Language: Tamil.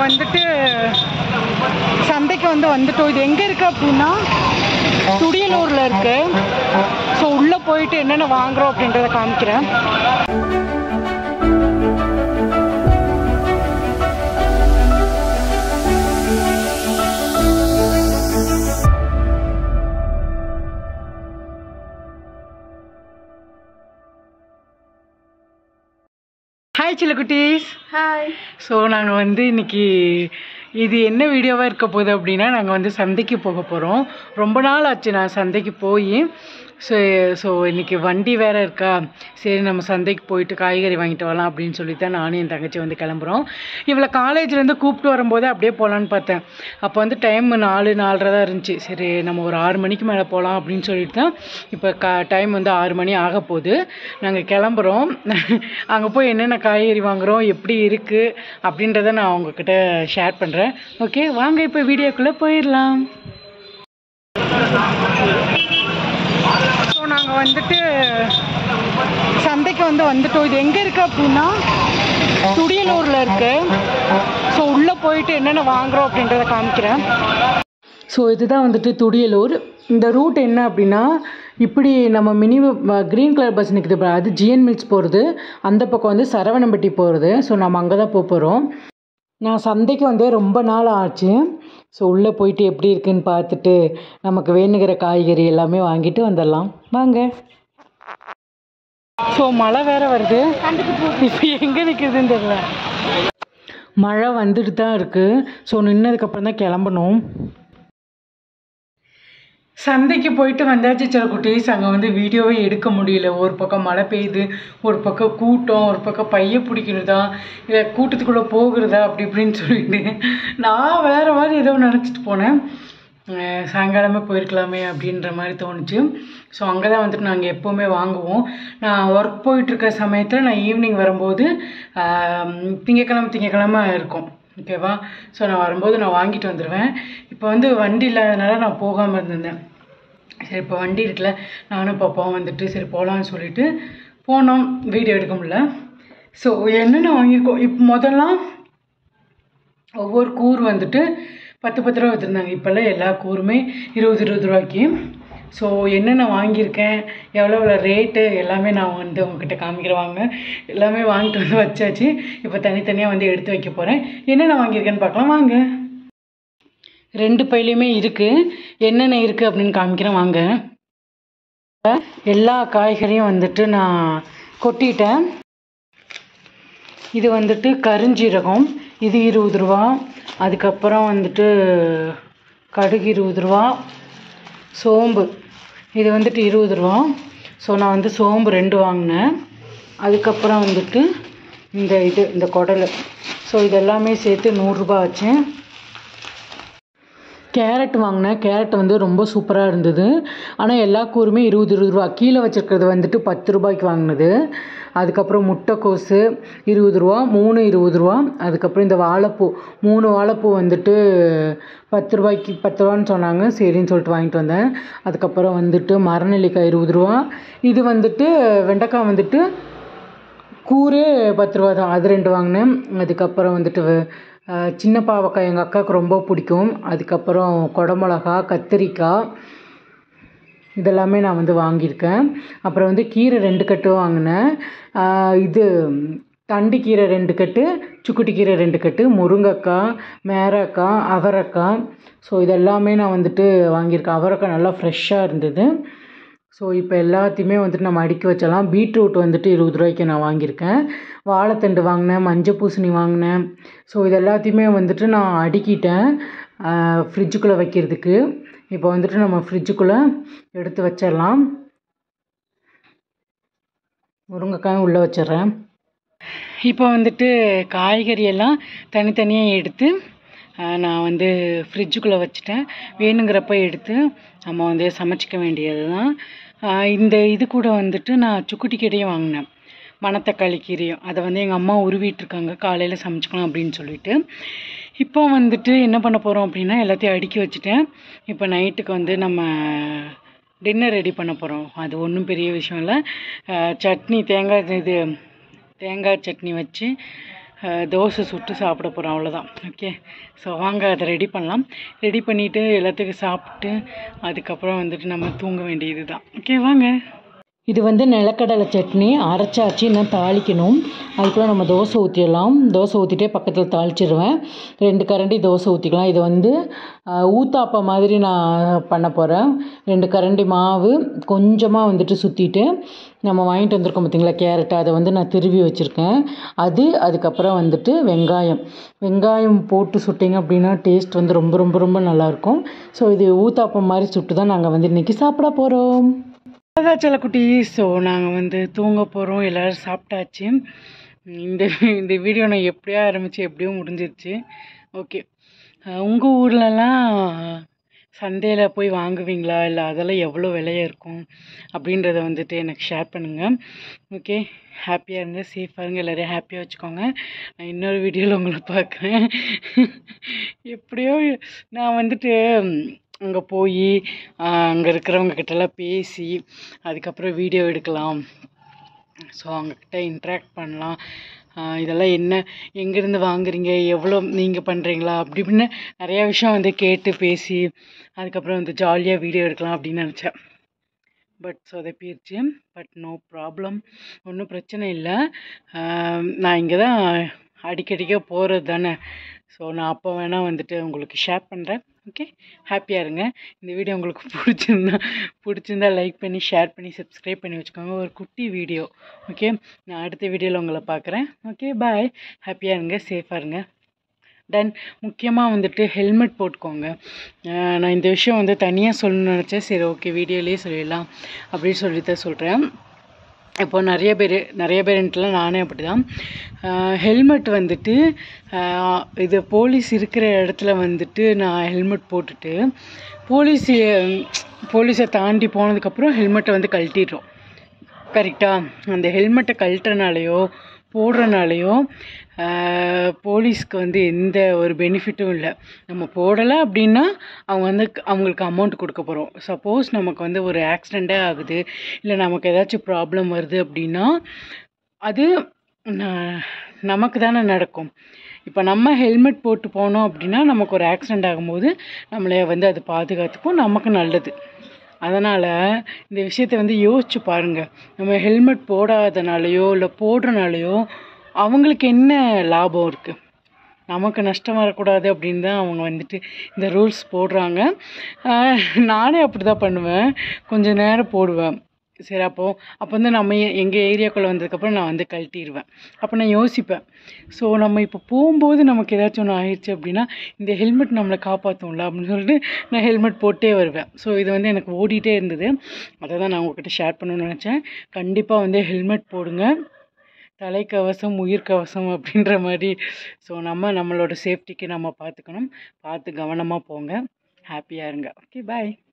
வந்துட்டு சந்தைக்கு வந்து வந்துட்டோம் இது எங்கே இருக்குது அப்படின்னா துடியலூரில் இருக்கு ஸோ உள்ளே போயிட்டு என்னென்ன வாங்குறோம் அப்படின்றத காமிக்கிறேன் ஹாய் சில்லக்குட்டீஸ் ஹாய் ஸோ நாங்கள் வந்து இன்னைக்கு இது என்ன வீடியோவாக இருக்க போகுது அப்படின்னா நாங்கள் வந்து சந்தைக்கு போக போகிறோம் ரொம்ப நாள் ஆச்சு நான் சந்தைக்கு போய் ஸோ ஸோ இன்றைக்கி வண்டி வேறு இருக்கா சரி நம்ம சந்தைக்கு போயிட்டு காய்கறி வாங்கிட்டு வரலாம் அப்படின்னு சொல்லி தான் நானும் என் தங்கச்சி வந்து கிளம்புறோம் இவளை காலேஜ்லேருந்து கூப்பிட்டு வரும்போது அப்படியே போகலான்னு பார்த்தேன் அப்போ வந்து டைம் நாலு நாலரை தான் இருந்துச்சு சரி நம்ம ஒரு ஆறு மணிக்கு மேலே போகலாம் அப்படின்னு சொல்லிட்டு தான் இப்போ கா டைம் வந்து ஆறு மணி ஆக போகுது நாங்கள் கிளம்புறோம் அங்கே போய் என்னென்ன காய்கறி வாங்குகிறோம் எப்படி இருக்குது அப்படின்றத நான் உங்ககிட்ட ஷேர் பண்ணுறேன் ஓகே வாங்க இப்போ வீடியோக்குள்ளே போயிடலாம் ஸோ நாங்கள் வந்துட்டு சந்தைக்கு வந்து வந்துட்டோம் இது எங்கே இருக்குது அப்படின்னா துடியலூரில் இருக்கு ஸோ உள்ளே போயிட்டு என்னென்ன வாங்குறோம் அப்படின்றத காமிக்கிறேன் ஸோ இதுதான் வந்துட்டு துடியலூர் இந்த ரூட் என்ன அப்படின்னா இப்படி நம்ம மினி க்ரீன் கலர் பஸ் நிற்குது பாரு, அது ஜிஎன் மில்ஸ் போகிறது அந்த பக்கம் வந்து சரவணம்பட்டி போகிறது ஸோ நம்ம அங்கே தான் போக போகிறோம் நான் சந்தைக்கு வந்தே ரொம்ப நாள் ஆச்சு ஸோ உள்ளே போயிட்டு எப்படி இருக்குன்னு பார்த்துட்டு நமக்கு வேணுங்கிற காய்கறி எல்லாமே வாங்கிட்டு வந்துடலாம் வாங்க ஸோ மழை வேற வருது இப்போ எங்கே நிற்குதுன்னு தெரியல மழை வந்துட்டு தான் இருக்குது ஸோ நின்னதுக்கப்புறம் தான் கிளம்பணும் சந்தைக்கு போயிட்டு வந்தாச்சு சில குட்டீஸ் அங்கே வந்து வீடியோவே எடுக்க முடியல ஒரு பக்கம் மழை பெய்யுது ஒரு பக்கம் கூட்டம் ஒரு பக்கம் பைய பிடிக்கிறதா இல்லை கூட்டத்துக்குள்ளே போகிறதா அப்படி இப்படின்னு சொல்லிட்டு நான் வேறு மாதிரி ஏதோ நினச்சிட்டு போனேன் அஹ் சாயங்காலமே போயிருக்கலாமே அப்படின்ற மாதிரி தோணுச்சு ஸோ அங்கே தான் வந்துட்டு நாங்கள் எப்போவுமே வாங்குவோம் நான் ஒர்க் போயிட்டுருக்க சமயத்தில் நான் ஈவினிங் வரும்போது ஆம், திங்கக்கிழமை திங்கக்கிழமை இருக்கும் ஓகேவா ஸோ நான் வரும்போது நான் வாங்கிட்டு வந்துடுவேன் இப்போ வந்து வண்டி இல்லாதனால நான் போகாமல் இருந்திருந்தேன் சரி இப்போ வண்டி இருக்குல்ல நானும் பாப்பாவும் வந்துட்டு சரி போகலான்னு சொல்லிட்டு போனோம் வீடியோ எடுக்க முடியல ஸோ என்னென்ன வாங்கியிருக்கோம் இப்போ முதல்லாம் ஒவ்வொரு கூர் வந்துட்டு பத்து பத்து ரூபா வச்சுருந்தாங்க இப்போல்லாம் எல்லா கூருமே இருபது இருபது ரூபாய்க்கு ஸோ என்னென்ன வாங்கியிருக்கேன் எவ்வளோ எவ்வளோ ரேட்டு எல்லாமே நான் வந்து உங்ககிட்ட காமிக்கிறவாங்க எல்லாமே வாங்கிட்டு வந்து வச்சாச்சு இப்போ தனித்தனியாக வந்து எடுத்து வைக்க போகிறேன் என்னென்ன வாங்கியிருக்கேன்னு பார்க்கலாம் வாங்க ரெண்டு பையிலையுமே இருக்குது என்னென்ன இருக்குது அப்படின்னு காமிக்கிறேன் வாங்க எல்லா காய்கறியும் வந்துட்டு நான் கொட்டிட்டேன் இது வந்துட்டு கருஞ்சீரகம் இது இருபது ரூபா அதுக்கப்புறம் வந்துட்டு கடுகு இருபது ரூபா சோம்பு இது வந்துட்டு இருபது ரூபா ஸோ நான் வந்து சோம்பு ரெண்டு வாங்கினேன் அதுக்கப்புறம் வந்துட்டு இந்த இது இந்த குடல் ஸோ இது எல்லாமே சேர்த்து நூறுரூபா ஆச்சு கேரட் வாங்கினேன் கேரட் வந்து ரொம்ப சூப்பராக இருந்தது ஆனால் எல்லா கூறுமே இருபது இருபது ரூபா கீழே வச்சிருக்கிறது வந்துட்டு பத்து ரூபாய்க்கு வாங்கினது அதுக்கப்புறம் முட்டைக்கோசு இருபது ரூபா மூணு இருபது ரூபா அதுக்கப்புறம் இந்த வாழைப்பூ மூணு வாழைப்பூ வந்துட்டு பத்து ரூபாய்க்கு பத்து ரூபான்னு சொன்னாங்க சரின்னு சொல்லிட்டு வாங்கிட்டு வந்தேன் அதுக்கப்புறம் வந்துட்டு மரநெல்லிக்காய் இருபது ரூபா இது வந்துட்டு வெண்டைக்காய் வந்துட்டு கூரே பத்து ரூபா தான் அது ரெண்டு வாங்கினேன் அதுக்கப்புறம் வந்துட்டு வ- அஹ் சின்ன பாவக்காய் எங்கள் அக்காவுக்கு ரொம்ப பிடிக்கும் அதுக்கப்புறம் குடமிளகா கத்திரிக்காய் இதெல்லாமே நான் வந்து வாங்கியிருக்கேன் அப்புறம் வந்து கீரை ரெண்டு கட்டு வாங்கினேன் ஆஹ் இது தண்டு கீரை ரெண்டு கட்டு சுக்குட்டி கீரை ரெண்டு கட்டு முருங்கைக்காய் மேரக்காய் அவரைக்காய் ஸோ இதெல்லாமே நான் வந்துட்டு வாங்கியிருக்கேன் அவரைக்காய் நல்லா ஃப்ரெஷ்ஷாக இருந்தது ஸோ இப்போ எல்லாத்தையுமே வந்துட்டு நம்ம அடுக்கி வச்சலாம் பீட்ரூட் வந்துட்டு இருபது ரூபாய்க்கு நான் வாங்கியிருக்கேன் வாழைத்தண்டு வாங்கினேன் மஞ்சள் பூசணி வாங்கினேன் ஸோ இது எல்லாத்தையுமே வந்துட்டு நான் அடுக்கிட்டேன் ஃப்ரிட்ஜுக்குள்ளே வைக்கிறதுக்கு இப்போ வந்துட்டு நம்ம ஃப்ரிட்ஜுக்குள்ளே எடுத்து வச்சிடலாம் முருங்கைக்காயும் உள்ளே வச்சிடுறேன் இப்போ வந்துட்டு காய்கறி எல்லாம் தனித்தனியாக எடுத்து ஆஹ், நான் வந்து ஃப்ரிட்ஜுக்குள்ளே வச்சுட்டேன் வேணுங்கிறப்ப எடுத்து நம்ம வந்து சமைச்சிக்க வேண்டியது தான் இந்த இது கூட வந்துட்டு நான் சுக்குட்டி கீரையும் வாங்கினேன் மணத்தக்காளி கீரையும் அதை வந்து எங்கள் அம்மா உருவிட்டுருக்காங்க காலையில் சமைச்சிக்கலாம் அப்படின்னு சொல்லிட்டு இப்போ வந்துட்டு என்ன பண்ண போகிறோம் அப்படின்னா எல்லாத்தையும் அடுக்கி வச்சுட்டேன் இப்போ நைட்டுக்கு வந்து நம்ம டின்னர் ரெடி பண்ண போகிறோம் அது ஒன்றும் பெரிய விஷயம் இல்லை அஹ் சட்னி தேங்காய் இது தேங்காய் சட்னி வச்சு அஹ், தோசை சுட்டு சாப்பிட போகிறோம் அவ்வளோதான் ஓகே ஸோ வாங்க அதை ரெடி பண்ணலாம் ரெடி பண்ணிவிட்டு எல்லாத்துக்கும் சாப்பிட்டு அதுக்கப்புறம் வந்துட்டு நம்ம தூங்க வேண்டியது தான் ஓகே வாங்க இது வந்து நிலக்கடலை சட்னி அரைச்சாச்சு இன்னும் தாளிக்கணும் அதுக்குள்ளே நம்ம தோசை ஊற்றிடலாம் தோசை ஊற்றிட்டே பக்கத்தில் தாளிச்சிடுவேன் ரெண்டு கரண்டி தோசை ஊற்றிக்கலாம் இது வந்து ஆஹ், ஊத்தாப்பம் மாதிரி நான் பண்ண போகிறேன் ரெண்டு கரண்டி மாவு கொஞ்சமாக வந்துட்டு சுற்றிட்டு நம்ம வாங்கிட்டு வந்திருக்கோம் பார்த்தீங்களா கேரட் அதை வந்து நான் திருவி வச்சுருக்கேன் அது அதுக்கப்புறம் வந்துட்டு வெங்காயம் வெங்காயம் போட்டு சுட்டிங்க அப்படின்னா டேஸ்ட் வந்து ரொம்ப ரொம்ப ரொம்ப நல்லாயிருக்கும் ஸோ இது ஊத்தாப்பம் மாதிரி சுட்டு தான் நாங்கள் வந்து இன்றைக்கி சாப்பிட போகிறோம் அதான் செல்லக்குட்டி ஸோ நாங்கள் வந்து தூங்க போகிறோம் எல்லோரும் சாப்பிட்டாச்சு இந்த இந்த வீடியோ நான் எப்படியோ ஆரம்பித்து எப்படியோ முடிஞ்சிருச்சு ஓகே உங்கள் ஊர்லலாம் சந்தையில் போய் வாங்குவீங்களா இல்லை அதெல்லாம் எவ்வளோ விலையா இருக்கும் அப்படின்றத வந்துட்டு எனக்கு ஷேர் பண்ணுங்கள் ஓகே ஹாப்பியாக இருங்க சேஃபாக இருங்க எல்லோரையும் ஹாப்பியாக வச்சுக்கோங்க நான் இன்னொரு வீடியோவில் உங்களை பார்க்குறேன் எப்படியோ நான் வந்துட்டு அங்கே போய் அங்கே இருக்கிறவங்க கிட்டலாம் பேசி அதுக்கப்புறம் வீடியோ எடுக்கலாம் ஸோ அவங்கக்கிட்ட இன்ட்ராக்ட் பண்ணலாம் ஆஹ் இதெல்லாம் என்ன எங்கேருந்து வாங்குறீங்க எவ்வளோ நீங்கள் பண்ணுறீங்களா அப்படி இப்படின்னு நிறையா விஷயம் வந்து கேட்டு பேசி அதுக்கப்புறம் வந்து ஜாலியாக வீடியோ எடுக்கலாம் அப்படின்னு நினச்சேன் பட் சொதப்பிடுச்சு பட் நோ ப்ராப்ளம் ஒன்றும் பிரச்சனை இல்லை ஆஹ் நான் இங்கே தான் அடிக்கடிக்க போகிறது தானே ஸோ நான் அப்போ வேணால் வந்துட்டு உங்களுக்கு ஷேர் பண்ணுறேன் ஓகே ஹாப்பியாக இருங்க இந்த வீடியோ உங்களுக்கு பிடிச்சிருந்தா பிடிச்சிருந்தா லைக் பண்ணி ஷேர் பண்ணி சப்ஸ்கிரைப் பண்ணி வச்சுக்கோங்க ஒரு குட்டி வீடியோ ஓகே நான் அடுத்த வீடியோவில் உங்களை பார்க்குறேன் ஓகே பாய் ஹாப்பியாக இருங்க சேஃபாக இருங்க தென் முக்கியமாக வந்துட்டு ஹெல்மெட் போட்டுக்கோங்க அஹ் நான் இந்த விஷயம் வந்து தனியாக சொல்லணும்னு நினச்சேன் சரி ஓகே வீடியோலேயே சொல்லிடலாம் அப்படின்னு சொல்லி தான் சொல்கிறேன் இப்போ நிறைய பேர் நிறைய பேருன்ட்டுலாம் நானே அப்படி தான் ஹெல்மெட் வந்துட்டு ஆஹ் இது போலீஸ் இருக்கிற இடத்துல வந்துட்டு நான் ஹெல்மெட் போட்டுட்டு போலீஸ் போலீஸை தாண்டி போனதுக்கப்புறம் ஹெல்மெட்டை வந்து கழட்டிடுறோம் கரெக்டாக அந்த ஹெல்மெட்டை கழட்டுறனாலையோ போடுறனாலையோ ஆஹ், போலீஸ்க்கு வந்து எந்த ஒரு பெனிஃபிட்டும் இல்லை நம்ம போடலை அப்படின்னா அவங்க வந்து அவங்களுக்கு அமௌண்ட் கொடுக்க போகிறோம் சப்போஸ் நமக்கு வந்து ஒரு ஆக்சிடெண்ட்டே ஆகுது இல்லை நமக்கு ஏதாச்சும் ப்ராப்ளம் வருது அப்படின்னா அது ந- நமக்கு தானே நடக்கும் இப்போ நம்ம ஹெல்மெட் போட்டு போனோம் அப்படின்னா நமக்கு ஒரு ஆக்சிடெண்ட் ஆகும்போது நம்மளை வந்து அது பாதுகாத்துக்கும் நமக்கு நல்லது அதனால் இந்த விஷயத்தை வந்து யோசிச்சு பாருங்கள் நம்ம ஹெல்மெட் போடாதனாலையோ இல்லை போடுறனாலையோ அவங்களுக்கு என்ன லாபம் இருக்குது நமக்கு நஷ்டம் வரக்கூடாது அப்படின்னு தான் அவங்க வந்துட்டு இந்த ரூல்ஸ் போடுறாங்க ஆஹ் நானே அப்படி தான் பண்ணுவேன் கொஞ்ச நேரம் போடுவேன் சரி அப்போது அப்போ வந்து நம்ம எங்கள் ஏரியாக்குள்ளே வந்ததுக்கப்புறம் நான் வந்து கழட்டிடுவேன் அப்போ நான் யோசிப்பேன் ஸோ நம்ம இப்போ போகும்போது நமக்கு ஏதாச்சும் ஒன்று ஆயிடுச்சு அப்படின்னா இந்த ஹெல்மெட் நம்மளை காப்பாற்றும்ல அப்படின்னு சொல்லிட்டு நான் ஹெல்மெட் போட்டே வருவேன் ஸோ இது வந்து எனக்கு ஓடிட்டே இருந்தது அதை தான் நான் உங்ககிட்ட ஷேர் பண்ணணும்னு நினச்சேன் கண்டிப்பாக வந்து ஹெல்மெட் போடுங்க தலைக்கவசம் உயிர்க்கவசம் அப்படின்ற மாதிரி ஸோ நம்ம நம்மளோட சேஃப்டிக்கு நம்ம பார்த்துக்கணும் பார்த்து கவனமாக போங்க ஹாப்பியாக இருங்க ஓகே பாய்